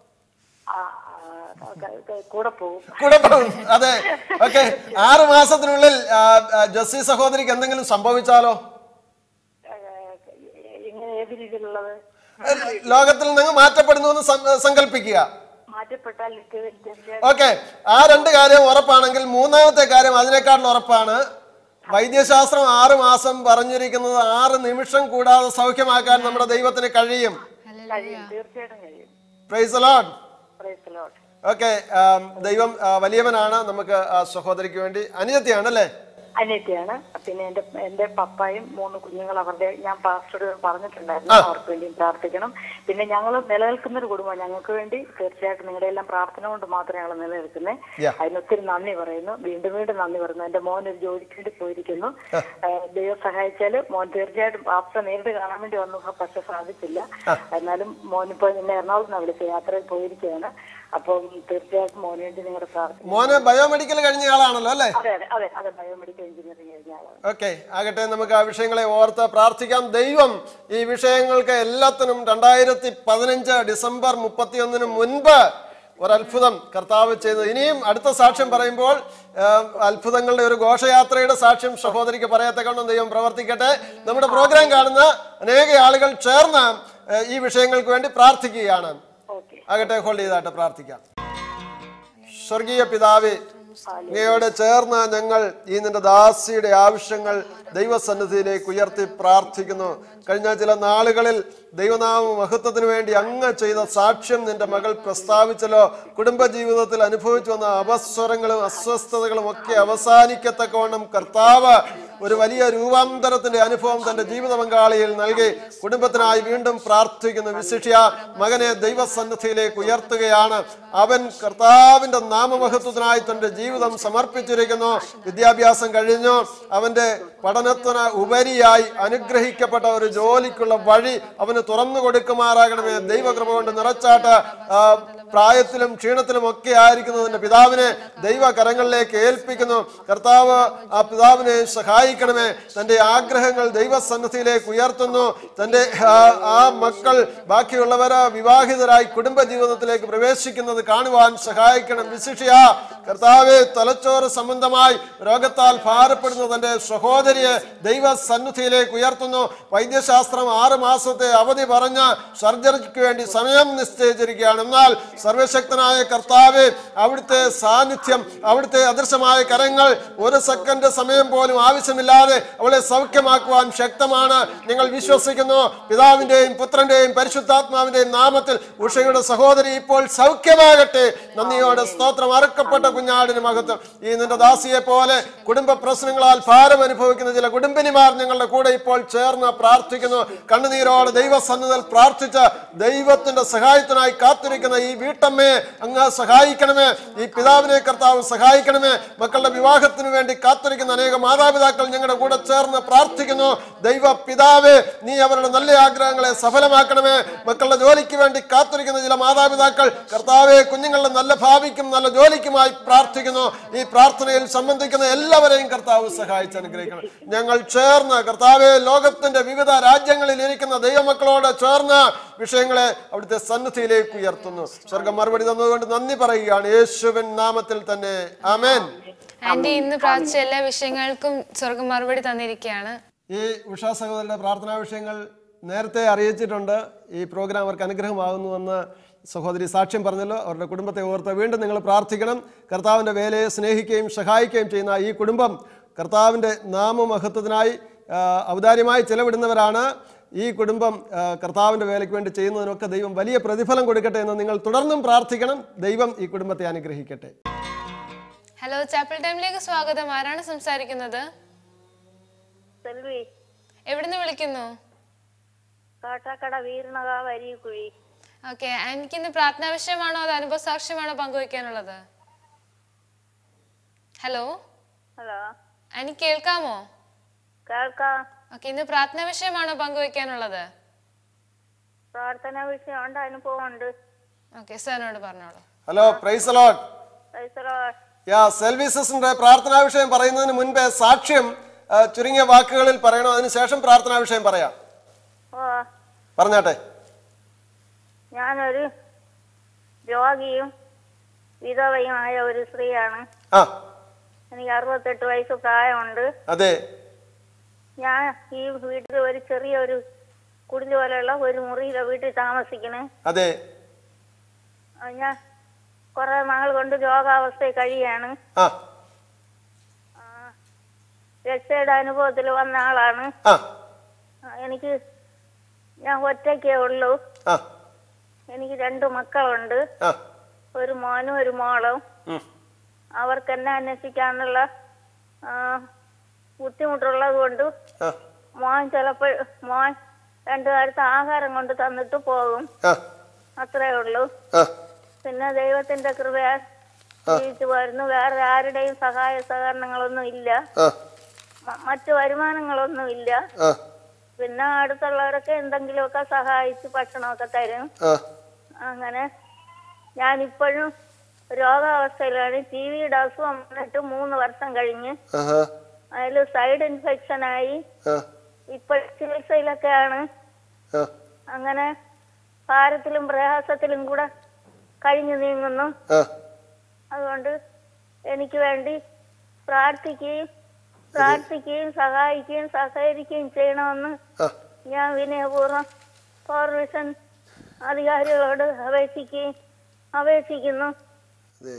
ആ, ആ, ക- ക- കൂടെ പോകും കൂടെ പോകും. അതെ ഓക്കെ ആറ് മാസത്തിനുള്ളിൽ ആ, ആ, ജെസ്സി സഹോദരിക്ക് എന്തെങ്കിലും സംഭവിച്ചാലോ ഏ, ഇങ്ങനെ ഏത് രീതിയിലുള്ളത് ലോകത്തിൽ നിന്ന് മാറ്റപ്പെടുന്നു എന്ന് സം- സങ്കല്പിക്കുക മാറ്റപ്പെട്ടാൽ ഇത് തീർച്ചയായും ഓക്കെ ആ രണ്ട് കാര്യം ഉറപ്പാണെങ്കിൽ മൂന്നാമത്തെ കാര്യം അതിനേക്കാൾ ഉറപ്പാണ് വൈദ്യശാസ്ത്രം ആറ് മാസം പറഞ്ഞിരിക്കുന്നത് ആറ് നിമിഷം കൂടാതെ സൗഖ്യമാക്കാൻ നമ്മുടെ ദൈവത്തിന് കഴിയും കഴിയും തീർച്ചയായിട്ടും കഴിയും praise lord praise lord okay ദൈവം ആ, വലിയവനാണ് നമുക്ക് ആ സഹോദരിക്ക് വേണ്ടി അനിയത്തിയാണ് അല്ലേ അനിയത്തിയാണ് പിന്നെ എന്റെ എന്റെ പപ്പായും മൂന്ന് കുഞ്ഞുങ്ങൾ അവരുടെ ഞാൻ പാസ്റ്ററോട് പറഞ്ഞിട്ടുണ്ടായിരുന്നു അവർക്ക് വേണ്ടിയും പ്രാർത്ഥിക്കണം പിന്നെ ഞങ്ങൾ നിലനിൽക്കുന്ന ഒരു കുടുംബം ഞങ്ങൾക്ക് വേണ്ടി തീർച്ചയായിട്ടും നിങ്ങളുടെ എല്ലാം പ്രാർത്ഥന കൊണ്ട് മാത്രമേ ഞങ്ങൾ നിലനിൽക്കുന്നത് Yeah. അതിന് ഒത്തിരി നന്ദി പറയുന്നു വീണ്ടും വീണ്ടും നന്ദി പറയുന്നു എന്റെ മോൻ ഒരു ജോലിക്ക് വേണ്ടി പോയിരിക്കുന്നു ഏഹ് ദൈവം സഹായിച്ചാൽ മോൻ തീർച്ചയായിട്ടും പാസ്റ്റർ നേരിട്ട് കാണാൻ വേണ്ടി വന്നു പക്ഷെ സാധിച്ചില്ല എന്നാലും മോനിപ്പോ എന്നെ എറണാകുളത്ത് നിന്നാണ് വിളിച്ചത് യാത്രയിൽ പോയിരിക്കുകയാണ് അപ്പം തീർച്ചയായിട്ടും മോന് വേണ്ടി നിങ്ങളുടെ പ്രാർത്ഥന മോന് ബയോമെഡിക്കൽ കഴിഞ്ഞ ആളാണല്ലോ അല്ലേ അതെ അതെ അതെ അതെ ബയോമെഡിക്കൽ എഞ്ചിനീയറിംഗ് കഴിഞ്ഞ ആളാണ് ഓക്കെ ആകട്ടെ നമുക്ക് ആ വിഷയങ്ങളെ ഓർത്ത് പ്രാർത്ഥിക്കാം ദൈവം ഈ വിഷയങ്ങൾക്ക് എല്ലാത്തിനും രണ്ടായിരത്തി പതിനഞ്ച് ഡിസംബർ മുപ്പത്തിയൊന്നിന് മുൻപ് ഒരത്ഭുതം കർത്താവ് ചെയ്തു ഇനിയും അടുത്ത സാക്ഷ്യം പറയുമ്പോൾ ആ, അത്ഭുതങ്ങളുടെ ഒരു ഘോഷയാത്രയുടെ സാക്ഷ്യം സഹോദരിക്ക് പറയത്തക്കണ്ണം ദൈവം പ്രവർത്തിക്കട്ടെ നമ്മുടെ പ്രോഗ്രാം കാണുന്ന അനേക ആളുകൾ ചേർന്ന് ആ, ഈ വിഷയങ്ങൾക്ക് വേണ്ടി പ്രാർത്ഥിക്കുകയാണ് ഓക്കെ ആകട്ടെ ഹോൾഡ് ചെയ്തായിട്ട് പ്രാർത്ഥിക്കാം സ്വർഗീയ പിതാവേ അങ്ങയോട് ചേർന്ന് ഞങ്ങൾ ഈ നിന്റെ ദാസിയുടെ ആവശ്യങ്ങൾ ദൈവസന്നിധിയിലേക്ക് ഉയർത്തി പ്രാർത്ഥിക്കുന്നു കഴിഞ്ഞ ചില നാളുകളിൽ ദൈവനാമ മഹത്വത്തിന് വേണ്ടി അങ്ങ് ചെയ്ത സാക്ഷ്യം നിന്റെ മകൾ പ്രസ്താവിച്ചല്ലോ കുടുംബജീവിതത്തിൽ അനുഭവിച്ചു വന്ന അപസ്വരങ്ങളും അസ്വസ്ഥതകളും ഒക്കെ അവസാനിക്കത്തക്കവണ്ണം കർത്താവ് ഒരു വലിയ രൂപാന്തരത്തിന്റെ അനുഭവം തന്റെ ജീവിത പങ്കാളിയിൽ നൽകി കുടുംബത്തിനായി വീണ്ടും പ്രാർത്ഥിക്കുന്നു വിശിഷ്യ മകനെ ദൈവസന്നിധിയിലേക്ക് ഉയർത്തുകയാണ് അവൻ കർത്താവിന്റെ നാമമഹത്വത്തിനായി തന്റെ ജീവിതം സമർപ്പിച്ചിരിക്കുന്നു വിദ്യാഭ്യാസം കഴിഞ്ഞു അവന്റെ പഠനത്തിന് ഉപരിയായി അനുഗ്രഹിക്കപ്പെട്ട ഒരു ജോലിക്കുള്ള വഴി അവന് തുറന്നു കൊടുക്കുമാറാകണമേ ദൈവകൃപ കൊണ്ട് നിറച്ചാട്ട് ആ, പ്രായത്തിലും ക്ഷീണത്തിലും ഒക്കെ ആയിരിക്കുന്നതിന്റെ പിതാവിനെ ദൈവ കരങ്ങളിലേക്ക് ഏൽപ്പിക്കുന്നു കർത്താവ് ആ പിതാവിനെ സഹായിക്കണമേ തന്റെ ആഗ്രഹങ്ങൾ ദൈവസന്നിധിയിലേക്ക് ഉയർത്തുന്നു തന്റെ ആ, ആ മക്കൾ ബാക്കിയുള്ളവര് വിവാഹിതരായി കുടുംബ ജീവിതത്തിലേക്ക് പ്രവേശിക്കുന്നത് കാണുവാൻ സഹായിക്കണം വിശിഷ്യ കർത്താവെ തലച്ചോറ് സംബന്ധമായി രോഗത്താൽ ഭാരപ്പെടുന്ന തന്റെ സഹോദരിയെ ദൈവസന്നിധിയിലേക്ക് ഉയർത്തുന്നു വൈദ്യശാസ്ത്രം ആറ് മാസത്തെ അവധി പറഞ്ഞ് സർജറിക്ക് വേണ്ടി സമയം നിശ്ചയിച്ചിരിക്കുകയാണ് എന്നാൽ സർവശക്തനായ കർത്താവ് അവിടുത്തെ സാന്നിധ്യം അവിടുത്തെ അദൃശ്യമായ കരങ്ങൾ ഒരു സെക്കൻഡ് സമയം പോലും ആവശ്യമില്ലാതെ അവളെ സൗഖ്യമാക്കുവാൻ ശക്തമാണ് നിങ്ങൾ വിശ്വസിക്കുന്നു പിതാവിന്റെയും പുത്രന്റെയും പരിശുദ്ധാത്മാവിന്റെയും നാമത്തിൽ ഉഷയുടെ സഹോദരി ഇപ്പോൾ സൗഖ്യമാകട്ടെ നന്ദിയോടെ സ്തോത്രം അറുക്കപ്പെട്ട കുഞ്ഞാടിന് മഹത്വം ഈ നിന്റെ ദാസിയെ പോലെ കുടുംബ പ്രശ്നങ്ങളാൽ ഭാരം അനുഭവിക്കുന്ന ചില കുടുംബിനിമാർ ഞങ്ങളുടെ കൂടെ ഇപ്പോൾ ചേർന്ന് പ്രാർത്ഥിക്കുന്നു കണ്ണുനീരോടെ ദൈവസന്നിധിയിൽ പ്രാർത്ഥിച്ച് ദൈവത്തിന്റെ സഹായത്തിനായി കാത്തിരിക്കുന്ന ഈ വീട് വീട്ടമ്മയെ അങ്ങ് സഹായിക്കണമേ ഈ പിതാവിനെ കർത്താവ് സഹായിക്കണമേ മക്കളുടെ വിവാഹത്തിന് വേണ്ടി കാത്തിരിക്കുന്ന അനേക മാതാപിതാക്കൾ ഞങ്ങളുടെ കൂടെ ചേർന്ന് പ്രാർത്ഥിക്കുന്നു ദൈവ പിതാവേ നീ അവരുടെ നല്ല ആഗ്രഹങ്ങളെ സഫലമാക്കണമേ മക്കളുടെ ജോലിക്ക് വേണ്ടി കാത്തിരിക്കുന്ന ചില മാതാപിതാക്കൾ കർത്താവെ കുഞ്ഞുങ്ങളുടെ നല്ല ഭാവിക്കും നല്ല ജോലിക്കുമായി പ്രാർത്ഥിക്കുന്നു ഈ പ്രാർത്ഥനയിൽ സംബന്ധിക്കുന്ന എല്ലാവരെയും കർത്താവ് സഹായിച്ച് അനുഗ്രഹിക്കണം ഞങ്ങൾ ചേർന്ന് കർത്താവെ ലോകത്തിന്റെ വിവിധ രാജ്യങ്ങളിൽ ഇരിക്കുന്ന ദൈവമക്കളോട് ചേർന്ന് വിഷയങ്ങളെ അവിടുത്തെ സന്നിധിയിലേക്ക് ഉയർത്തുന്നു സ്വർഗം മറുപടി തന്നതുകൊണ്ട് നന്ദി പറയുകയാണ് യേശുവിൻ നാമത്തിൽ തന്നെ ആമേൻ ആന്റി ഇന്ന് പ്രാർത്ഥിച്ച എല്ലാ വിഷയങ്ങൾക്കും സ്വർഗം മറുപടി തന്നിരിക്കുകയാണ് ഈ ഉഷാ സഹോദരന്റെ പ്രാർത്ഥനാ വിഷയങ്ങൾ നേരത്തെ അറിയിച്ചിട്ടുണ്ട് ഈ പ്രോഗ്രാം അവർക്ക് അനുഗ്രഹമാകുന്നുവെന്ന് സഹോദരി സാക്ഷ്യം പറഞ്ഞല്ലോ അവരുടെ കുടുംബത്തെ ഓർത്ത് വീണ്ടും നിങ്ങൾ പ്രാർത്ഥിക്കണം കർത്താവിൻ്റെ വേലയെ സ്നേഹിക്കുകയും സഹായിക്കുകയും ചെയ്യുന്ന ഈ കുടുംബം കർത്താവിൻ്റെ നാമമഹത്വത്തിനായി ആ, ഔദാര്യമായി ചെലവിടുന്നവരാണ് ഈ കുടുംബം ആ, കർത്താവിൻ്റെ വേലയ്ക്ക് വേണ്ടി ചെയ്യുന്നതിനൊക്കെ ദൈവം വലിയ പ്രതിഫലം കൊടുക്കട്ടെ എന്ന് നിങ്ങൾ തുടർന്നും പ്രാർത്ഥിക്കണം ദൈവം ഈ കുടുംബത്തെ അനുഗ്രഹിക്കട്ടെ ഹലോ ചാപ്പിൾ ടൈമിലേക്ക് സ്വാഗതം ആരാണ് സംസാരിക്കുന്നത് സെൽവി എവിടുന്ന് വിളിക്കുന്നു കാട്ടാക്കട വീരണകാവ് അരിക്കുഴി ഓക്കെ എനിക്കിന്ന് പ്രാർത്ഥനാ വിഷയമാണോ അത് അനുഭവ സാക്ഷ്യമാണോ പങ്കുവയ്ക്കാനുള്ളത് ഹലോ ഹലോ എനിക്ക് കേൾക്കാമോ കേൾക്കാം ഓക്കെ ഇന്ന് പ്രാർത്ഥനാ വിഷയമാണോ പങ്കുവയ്ക്കാനുള്ളത് പ്രാർത്ഥന വിഷയമുണ്ട് അനുഭവമുണ്ട് ഓക്കെ സാറിനോട് പറഞ്ഞോളൂ ഹലോ പ്രൈസ് അലോട്ട് പൈസലോ യാ സെൽവിസസിന്റെ പ്രാർത്ഥനാ വിഷയം പറയുന്നതിന് മുൻപേ സാക്ഷ്യം ആ, ചുരുങ്ങിയ വാക്കുകളിൽ പറയണം അതിനുശേഷം പ്രാർത്ഥനാ വിഷയം പറയാം ഓ പറഞ്ഞാട്ടെ ഞാനൊരു രോഗിയും വിധവയുമായ ഒരു സ്ത്രീയാണ് ആ എനിക്ക് അറുപത്തെട്ട് വയസ്സ് പ്രായമുണ്ട് അതെ ഞാൻ ഈ വീട്ടിൽ ഒരു ചെറിയൊരു കുടിൽ പോലെയുള്ള ഒരു മുറിയിലെ വീട്ടിൽ താമസിക്കണേ അതെ ഞാൻ കുറെ നാൾ കൊണ്ട് രോഗാവസ്ഥയിൽ കഴിയാണ് ആ രക്ഷയുടെ അനുഭവത്തിൽ വന്ന ആളാണ് ആ ആ, എനിക്ക് ഞാൻ ഒറ്റയ്ക്കേ ഉള്ളൂ ആ എനിക്ക് രണ്ട് മക്കളുണ്ട് ആ ഒരു മോനും ഒരു മോളും ഉം. അവർക്ക് എന്നെ അന്വേഷിക്കാനുള്ള ആ, ബുദ്ധിമുട്ടുള്ളത് കൊണ്ട് ആ മോൻ ചിലപ്പോൾ മോൻ രണ്ടു നേരത്തെ ആഹാരം കൊണ്ട് തന്നിട്ട് പോകും ആ അത്രേ ഉള്ളൂ ആ പിന്നെ ദൈവത്തിന്റെ കൃപയാൽ ജീവിച്ചു വരുന്നു വേറെ ആരുടെയും സഹായ സഹകരണങ്ങളൊന്നും ഇല്ല ആ മ- മറ്റു വരുമാനങ്ങളൊന്നും ഇല്ല ആ പിന്നെ അടുത്തുള്ളവരൊക്കെ എന്തെങ്കിലുമൊക്കെ സഹായിച്ച് ഭക്ഷണമൊക്കെ തരും ആ അങ്ങനെ ഞാനിപ്പോഴും രോഗാവസ്ഥയിലാണ് ടി വിയുടെ അസുഖം വന്നിട്ട് മൂന്ന് വർഷം കഴിഞ്ഞ് ആഹാ അതിൽ സൈഡ് ഇൻഫെക്ഷൻ ആയി ആ ഇപ്പോൾ ചികിത്സയിലൊക്കെയാണ് ആ അങ്ങനെ ഭാരത്തിലും പ്രയാസത്തിലും കൂടെ കഴിഞ്ഞു നീങ്ങുന്നു ആ അതുകൊണ്ട് എനിക്ക് വേണ്ടി പ്രാർത്ഥിക്കുകയും പ്രാർത്ഥിക്കുകയും സഹായിക്കുകയും സഹകരിക്കുകയും ചെയ്യണമെന്ന് ആ ഞാൻ വിനയപൂർവ്വം കോർപ്പറേഷൻ അധികാരികളോട് അപേക്ഷിക്കുകയും അപേക്ഷിക്കുന്നു അതെ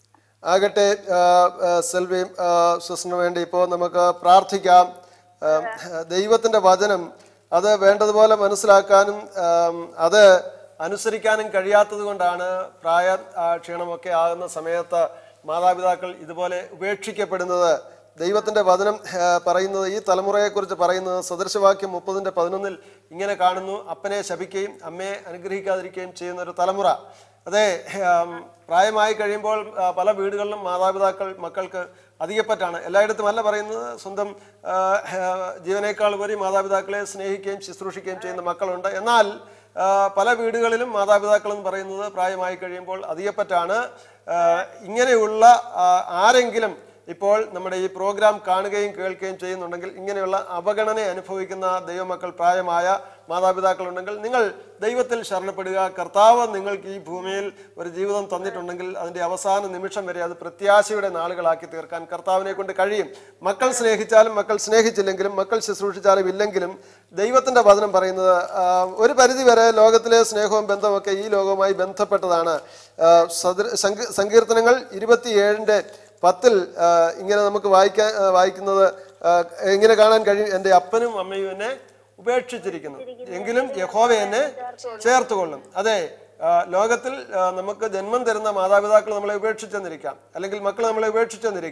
ആകട്ടെ ആ, ആ, സെൽവിയും ആ, സിസ്റ്ററിന് വേണ്ടി ഇപ്പോൾ നമുക്ക് പ്രാർത്ഥിക്കാം ആ, ദൈവത്തിൻ്റെ വചനം അത് വേണ്ടതുപോലെ മനസ്സിലാക്കാനും ആം, അത് അനുസരിക്കാനും കഴിയാത്തത് കൊണ്ടാണ് പ്രായ ആ, ക്ഷീണമൊക്കെ ആകുന്ന സമയത്ത് മാതാപിതാക്കൾ ഇതുപോലെ ഉപേക്ഷിക്കപ്പെടുന്നത് ദൈവത്തിൻ്റെ വചനം ആ, പറയുന്നത് ഈ തലമുറയെക്കുറിച്ച് പറയുന്നത് സദൃശവാക്യം മുപ്പതിൻ്റെ പതിനൊന്നിൽ ഇങ്ങനെ കാണുന്നു അപ്പനെ ശപിക്കുകയും അമ്മയെ അനുഗ്രഹിക്കാതിരിക്കുകയും ചെയ്യുന്ന ഒരു തലമുറ അതെ ആം, പ്രായമായി കഴിയുമ്പോൾ ആ, പല വീടുകളിലും മാതാപിതാക്കൾ മക്കൾക്ക് അധികപ്പറ്റാണ് എല്ലായിടത്തും അല്ല പറയുന്നത് സ്വന്തം ആ, ആ, ജീവനേക്കാൾ ഉപരി മാതാപിതാക്കളെ സ്നേഹിക്കുകയും ശുശ്രൂഷിക്കുകയും ചെയ്യുന്ന മക്കളുണ്ട് എന്നാൽ ആ, പല വീടുകളിലും മാതാപിതാക്കൾ എന്ന് പറയുന്നത് പ്രായമായി കഴിയുമ്പോൾ അധികപ്പറ്റാണ് ആ, ഇങ്ങനെയുള്ള ആ, ആരെങ്കിലും ഇപ്പോൾ നമ്മുടെ ഈ പ്രോഗ്രാം കാണുകയും കേൾക്കുകയും ചെയ്യുന്നുണ്ടെങ്കിൽ ഇങ്ങനെയുള്ള അവഗണന അനുഭവിക്കുന്ന ദൈവമക്കൾ പ്രായമായ മാതാപിതാക്കളുണ്ടെങ്കിൽ നിങ്ങൾ ദൈവത്തിൽ ശരണപ്പെടുക കർത്താവ് നിങ്ങൾക്ക് ഈ ഭൂമിയിൽ ഒരു ജീവിതം തന്നിട്ടുണ്ടെങ്കിൽ അതിൻ്റെ അവസാന നിമിഷം വരെ അത് പ്രത്യാശയുടെ നാളുകളാക്കി തീർക്കാൻ കർത്താവിനെ കൊണ്ട് കഴിയും മക്കൾ സ്നേഹിച്ചാലും മക്കൾ സ്നേഹിച്ചില്ലെങ്കിലും മക്കൾ ശുശ്രൂഷിച്ചാലും ഇല്ലെങ്കിലും ദൈവത്തിൻ്റെ വചനം പറയുന്നത് ആ, ഒരു പരിധി വരെ ലോകത്തിലെ സ്നേഹവും ബന്ധമൊക്കെ ഈ ലോകവുമായി ബന്ധപ്പെട്ടതാണ് ആ, സദൃ സങ്കീ- സങ്കീർത്തനങ്ങൾ ഇരുപത്തിയേഴിൻ്റെ പത്തിൽ ആ, ഇങ്ങനെ നമുക്ക് വായിക്കാൻ ആ, വായിക്കുന്നത് ആ, ഇങ്ങനെ കാണാൻ കഴിയും എൻ്റെ അപ്പനും അമ്മയും എന്നെ ഉപേക്ഷിച്ചിരിക്കുന്നു എങ്കിലും യഹോവ എന്നെ ചേർത്തുകൊള്ളും അതെ ആ, ലോകത്തിൽ ആ, നമുക്ക് ജന്മം തരുന്ന മാതാപിതാക്കൾ നമ്മളെ ഉപേക്ഷിച്ചെന്നിരിക്കാം അല്ലെങ്കിൽ മക്കൾ നമ്മളെ ഉപേക്ഷിച്ചെന്നിരിക്കാം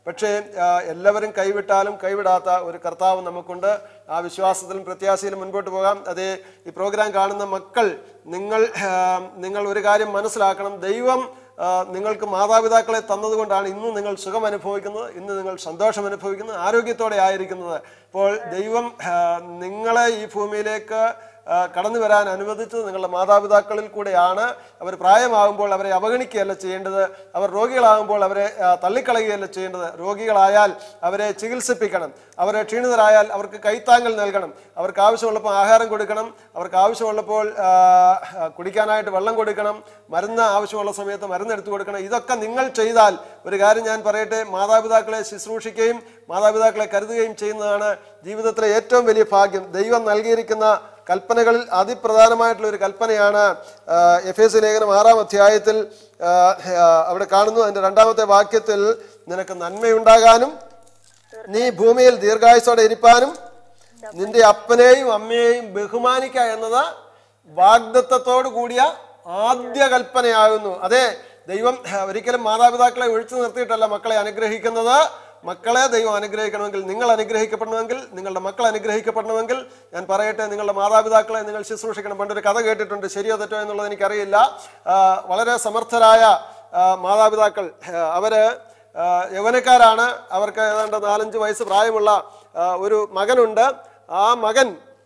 പക്ഷേ ആ, എല്ലാവരും കൈവിട്ടാലും കൈവിടാത്ത ഒരു കർത്താവ് നമുക്കുണ്ട് ആ വിശ്വാസത്തിലും പ്രത്യാശയിലും മുൻപോട്ട് പോകാം അതേ ഈ പ്രോഗ്രാം കാണുന്ന മക്കൾ നിങ്ങൾ ആ, നിങ്ങൾ ഒരു കാര്യം മനസ്സിലാക്കണം ദൈവം ആ, നിങ്ങൾക്ക് മാതാപിതാക്കളെ തന്നതുകൊണ്ടാണ് ഇന്ന് നിങ്ങൾ സുഖം അനുഭവിക്കുന്നത് ഇന്ന് നിങ്ങൾ സന്തോഷം അനുഭവിക്കുന്നത് ആരോഗ്യത്തോടെ ആയിരിക്കുന്നത് അപ്പോൾ ദൈവം ആ, നിങ്ങളെ ഈ ഭൂമിയിലേക്ക് ആ, കടന്നു വരാൻ അനുവദിച്ചത് നിങ്ങളുടെ മാതാപിതാക്കളിൽ കൂടെയാണ് അവർ പ്രായമാകുമ്പോൾ അവരെ അവഗണിക്കുകയല്ല ചെയ്യേണ്ടത് അവർ രോഗികളാകുമ്പോൾ അവരെ ആ, തള്ളിക്കളയുകയല്ല ചെയ്യേണ്ടത് രോഗികളായാൽ അവരെ ചികിത്സിപ്പിക്കണം അവരെ ക്ഷീണിതരായാൽ അവർക്ക് കൈത്താങ്ങൽ നൽകണം അവർക്ക് ആവശ്യമുള്ളപ്പോൾ ആഹാരം കൊടുക്കണം അവർക്ക് ആവശ്യമുള്ളപ്പോൾ ആ, ആ, കുടിക്കാനായിട്ട് വെള്ളം കൊടുക്കണം മരുന്ന് ആവശ്യമുള്ള സമയത്ത് മരുന്ന് എടുത്തു കൊടുക്കണം ഇതൊക്കെ നിങ്ങൾ ചെയ്താൽ ഒരു കാര്യം ഞാൻ പറയട്ടെ മാതാപിതാക്കളെ ശുശ്രൂഷിക്കുകയും മാതാപിതാക്കളെ കരുതുകയും ചെയ്യുന്നതാണ് ജീവിതത്തിലെ ഏറ്റവും വലിയ ഭാഗ്യം ദൈവം നൽകിയിരിക്കുന്ന കൽപ്പനകളിൽ അതിപ്രധാനമായിട്ടുള്ള ഒരു കൽപ്പനയാണ് എഫ് എസ് ലേഖനം ആറാം അധ്യായത്തിൽ ആ, ആ, അവിടെ കാണുന്നു അതിന്റെ രണ്ടാമത്തെ വാക്യത്തിൽ നിനക്ക് നന്മയുണ്ടാകാനും നീ ഭൂമിയിൽ ദീർഘായുസോടെ ഇരിപ്പാനും നിന്റെ അപ്പനെയും അമ്മയെയും ബഹുമാനിക്കുക എന്നത് വാഗ്ദത്തത്തോടു കൂടിയ ആദ്യ കൽപ്പനയാകുന്നു അതെ ദൈവം ആ, ഒരിക്കലും മാതാപിതാക്കളെ ഒഴിച്ചു നിർത്തിയിട്ടല്ല മക്കളെ അനുഗ്രഹിക്കുന്നത് മക്കളെ ദൈവം അനുഗ്രഹിക്കണമെങ്കിൽ നിങ്ങൾ അനുഗ്രഹിക്കപ്പെടണമെങ്കിൽ നിങ്ങളുടെ മക്കൾ അനുഗ്രഹിക്കപ്പെടണമെങ്കിൽ ഞാൻ പറയട്ടെ നിങ്ങളുടെ മാതാപിതാക്കളെ നിങ്ങൾ ശുശ്രൂഷിക്കണം പണ്ടൊരു കഥ കേട്ടിട്ടുണ്ട് ശരിയോ തെറ്റോ എന്നുള്ളത് എനിക്കറിയില്ല ആ, വളരെ സമർത്ഥരായ ആ, മാതാപിതാക്കൾ ആ, അവര് ആ, യൗവനക്കാരാണ് അവർക്ക് ഏതാണ്ട് നാലഞ്ച് വയസ്സ് പ്രായമുള്ള ആ, ഒരു മകനുണ്ട് ആ മകൻ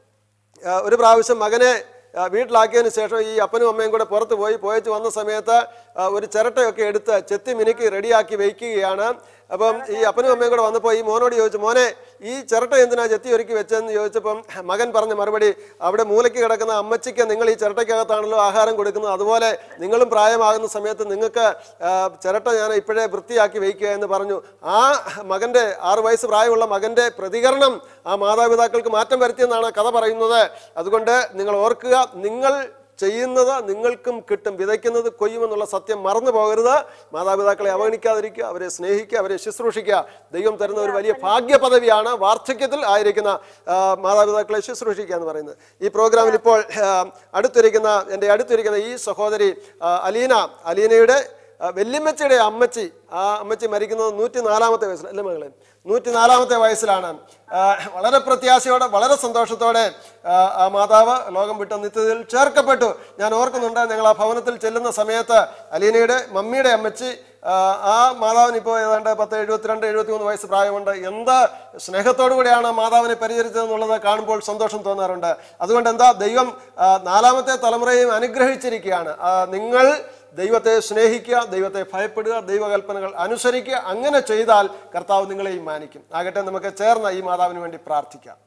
ആ, ഒരു പ്രാവശ്യം മകനെ ആ, വീട്ടിലാക്കിയതിന് ശേഷം ഈ അപ്പനും അമ്മയും കൂടെ പുറത്ത് പോയി പോയച്ച് വന്ന സമയത്ത് ആ, ഒരു ചിരട്ടയൊക്കെ എടുത്ത് ചെത്തി മിനുക്കി റെഡിയാക്കി വയ്ക്കുകയാണ് അപ്പം ഈ അപ്പനും അമ്മയും കൂടെ വന്നപ്പോൾ ഈ മോനോട് ചോദിച്ചു മോനെ ഈ ചിരട്ട എന്തിനാ ചെത്തി ഒരുക്കി വെച്ചതെന്ന് ചോദിച്ചപ്പം മകൻ പറഞ്ഞ മറുപടി അവിടെ മൂലയ്ക്ക് കിടക്കുന്ന അമ്മച്ചിക്ക് നിങ്ങൾ ഈ ചിരട്ടയ്ക്കകത്താണല്ലോ ആഹാരം കൊടുക്കുന്നത് അതുപോലെ നിങ്ങളും പ്രായമാകുന്ന സമയത്ത് നിങ്ങൾക്ക് ആ, ചിരട്ട ഞാൻ ഇപ്പോഴേ വൃത്തിയാക്കി വയ്ക്കുക എന്ന് പറഞ്ഞു ആ മകന്റെ ആറ് വയസ്സ് പ്രായമുള്ള മകന്റെ പ്രതികരണം ആ മാതാപിതാക്കൾക്ക് മാറ്റം വരുത്തിയെന്നാണ് കഥ പറയുന്നത് അതുകൊണ്ട് നിങ്ങൾ ഓർക്കുക നിങ്ങൾ ചെയ്യുന്നത് നിങ്ങൾക്കും കിട്ടും വിതയ്ക്കുന്നത് കൊയ്യുമെന്നുള്ള സത്യം മറന്നു പോകരുത് മാതാപിതാക്കളെ അവഗണിക്കാതിരിക്കുക അവരെ സ്നേഹിക്കുക അവരെ ശുശ്രൂഷിക്കുക ദൈവം തരുന്ന ഒരു വലിയ ഭാഗ്യ പദവിയാണ് വാർദ്ധക്യത്തിൽ ആയിരിക്കുന്ന ആ, മാതാപിതാക്കളെ ശുശ്രൂഷിക്കുക എന്ന് പറയുന്നത് ഈ പ്രോഗ്രാമിൽ ഇപ്പോൾ ആ, അടുത്തിരിക്കുന്ന എൻ്റെ അടുത്തിരിക്കുന്ന ഈ സഹോദരി ആ, അലീന അലീനയുടെ ആ, വല്യമ്മച്ചിയുടെ അമ്മച്ചി ആ അമ്മച്ചി മരിക്കുന്നത് നൂറ്റി നാലാമത്തെ വയസ്സിൽ അല്ലേ മകളെ നൂറ്റി നാലാമത്തെ വയസ്സിലാണ് ആ, വളരെ പ്രത്യാശയോടെ വളരെ സന്തോഷത്തോടെ ആ, ആ മാതാവ് ലോകം വിട്ട നിത്യതയിൽ ചേർക്കപ്പെട്ടു ഞാൻ ഓർക്കുന്നുണ്ട് ഞങ്ങൾ ആ ഭവനത്തിൽ ചെല്ലുന്ന സമയത്ത് അലീനയുടെ മമ്മിയുടെ അമ്മച്ചി ആ, ആ മാതാവിന് ഇപ്പോൾ ഏതാണ്ട് പത്ത് എഴുപത്തിരണ്ട് എഴുപത്തി മൂന്ന് വയസ്സ് പ്രായമുണ്ട് എന്ത് സ്നേഹത്തോടു കൂടിയാണ് ആ മാതാവിനെ പരിചരിച്ചതെന്നുള്ളത് കാണുമ്പോൾ സന്തോഷം തോന്നാറുണ്ട് അതുകൊണ്ട് എന്താ ദൈവം ആ, നാലാമത്തെ തലമുറയെയും അനുഗ്രഹിച്ചിരിക്കുകയാണ് ആ, നിങ്ങൾ ദൈവത്തെ സ്നേഹിക്കുക ദൈവത്തെ ഭയപ്പെടുക ദൈവകൽപ്പനകൾ അനുസരിക്കുക അങ്ങനെ ചെയ്താൽ കർത്താവ് നിങ്ങളെയും മാനിക്കും ആകട്ടെ നമുക്ക് ചേർന്ന ഈ മാതാവിന് വേണ്ടി പ്രാർത്ഥിക്കാം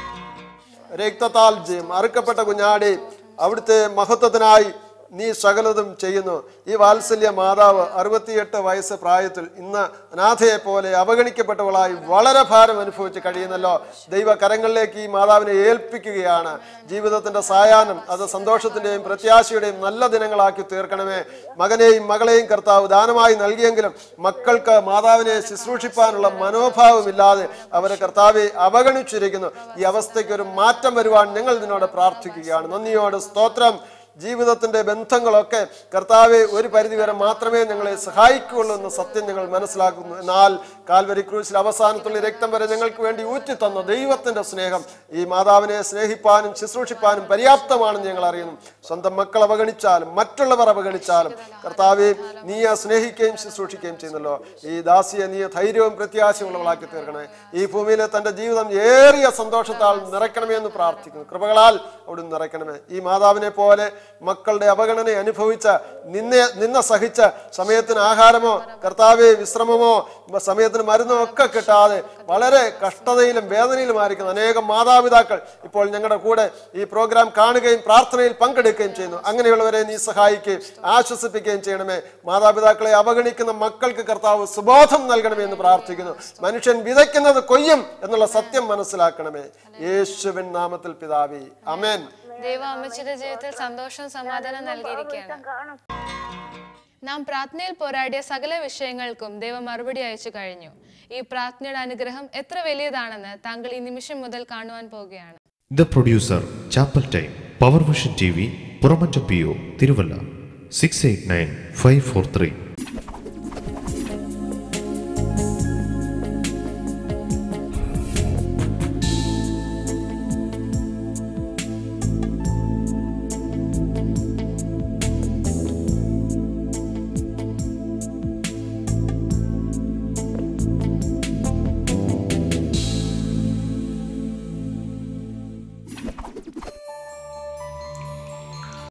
രക്തത്താൽ ജയം അറുക്കപ്പെട്ട കുഞ്ഞാടി അവിടുത്തെ മഹത്വത്തിനായി നീ സകലതും ചെയ്യുന്നു ഈ വാത്സല്യ മാതാവ് അറുപത്തിയെട്ട് വയസ്സ് പ്രായത്തിൽ ഇന്ന് അനാഥയെ പോലെ അവഗണിക്കപ്പെട്ടവളായി വളരെ ഭാരം അനുഭവിച്ച് കഴിയുന്നല്ലോ ദൈവ കരങ്ങളിലേക്ക് ഈ മാതാവിനെ ഏൽപ്പിക്കുകയാണ് ജീവിതത്തിന്റെ സായാഹ്നം അത് സന്തോഷത്തിന്റെയും പ്രത്യാശയുടെയും നല്ല ദിനങ്ങളാക്കി തീർക്കണമേ മകനെയും മകളെയും കർത്താവ് ദാനമായി നൽകിയെങ്കിലും മക്കൾക്ക് മാതാവിനെ ശുശ്രൂഷിപ്പാനുള്ള മനോഭാവമില്ലാതെ അവരെ കർത്താവെ അവഗണിച്ചിരിക്കുന്നു ഈ അവസ്ഥയ്ക്ക് ഒരു മാറ്റം വരുവാൻ ഞങ്ങൾ നിന്നോട് പ്രാർത്ഥിക്കുകയാണ് നന്ദിയോട് സ്തോത്രം ജീവിതത്തിന്റെ ബന്ധങ്ങളൊക്കെ കർത്താവെ ഒരു പരിധിവരെ മാത്രമേ ഞങ്ങളെ സഹായിക്കുകയുള്ളൂ എന്ന സത്യം ഞങ്ങൾ മനസ്സിലാക്കുന്നു എന്നാൽ കാൽവരി ക്രൂശിൽ അവസാനത്തുള്ള രക്തം വരെ ഞങ്ങൾക്ക് വേണ്ടി ഊറ്റി തന്ന ദൈവത്തിന്റെ സ്നേഹം ഈ മാതാവിനെ സ്നേഹിപ്പാനും ശുശ്രൂഷിപ്പാനും പര്യാപ്തമാണെന്ന് ഞങ്ങൾ അറിയുന്നു സ്വന്തം മക്കൾ അവഗണിച്ചാലും മറ്റുള്ളവർ അവഗണിച്ചാലും കർത്താവെ നീ ആ സ്നേഹിക്കുകയും ശുശ്രൂഷിക്കുകയും ചെയ്യുന്നല്ലോ ഈ ദാസിയെ നീ ധൈര്യവും പ്രത്യാശയുള്ളവളാക്കി തീർക്കണമേ ഈ ഭൂമിയിലെ തന്റെ ജീവിതം ഏറിയ സന്തോഷത്താൽ നിറയ്ക്കണമേ എന്ന് പ്രാർത്ഥിക്കുന്നു കൃപകളാൽ അവിടുന്ന് നിറയ്ക്കണമേ ഈ മാതാവിനെ പോലെ മക്കളുടെ അവഗണന അനുഭവിച്ച നിന്നെ നിന്ന സഹിച്ച സമയത്തിന് ആഹാരമോ കർത്താവെ വിശ്രമമോ മ- സമയത്തിന് മരുന്നോ ഒക്കെ കിട്ടാതെ വളരെ കഷ്ടതയിലും വേദനയിലുമായിരിക്കുന്ന അനേകം മാതാപിതാക്കൾ ഇപ്പോൾ ഞങ്ങളുടെ കൂടെ ഈ പ്രോഗ്രാം കാണുകയും പ്രാർത്ഥനയിൽ പങ്കെടുക്കുകയും ചെയ്യുന്നു അങ്ങനെയുള്ളവരെ നീ സഹായിക്കുകയും ആശ്വസിപ്പിക്കുകയും ചെയ്യണമേ മാതാപിതാക്കളെ അവഗണിക്കുന്ന മക്കൾക്ക് കർത്താവ് സുബോധം നൽകണമേ എന്ന് പ്രാർത്ഥിക്കുന്നു മനുഷ്യൻ വിതയ്ക്കുന്നത് കൊയ്യും എന്നുള്ള സത്യം മനസ്സിലാക്കണമേ യേശുവിൻ നാമത്തിൽ പിതാവി അമേൻ ദൈവം അമ്മച്ചിയുടെ ജീവിതത്തിൽ സന്തോഷവും സമാധാനം നൽകിയിരിക്കുകയാണ് കാണും നാം പ്രാർത്ഥനയിൽ പോരാടിയ സകല വിഷയങ്ങൾക്കും ദൈവം മറുപടി അയച്ചു കഴിഞ്ഞു ഈ പ്രാർത്ഥനയുടെ അനുഗ്രഹം എത്ര വലിയതാണെന്ന് താങ്കൾ ഈ നിമിഷം മുതൽ കാണുവാൻ പോവുകയാണ് The producer, Chapel Time, Power Vision TV, Puramanja PO, Tiruvalla, 689 543.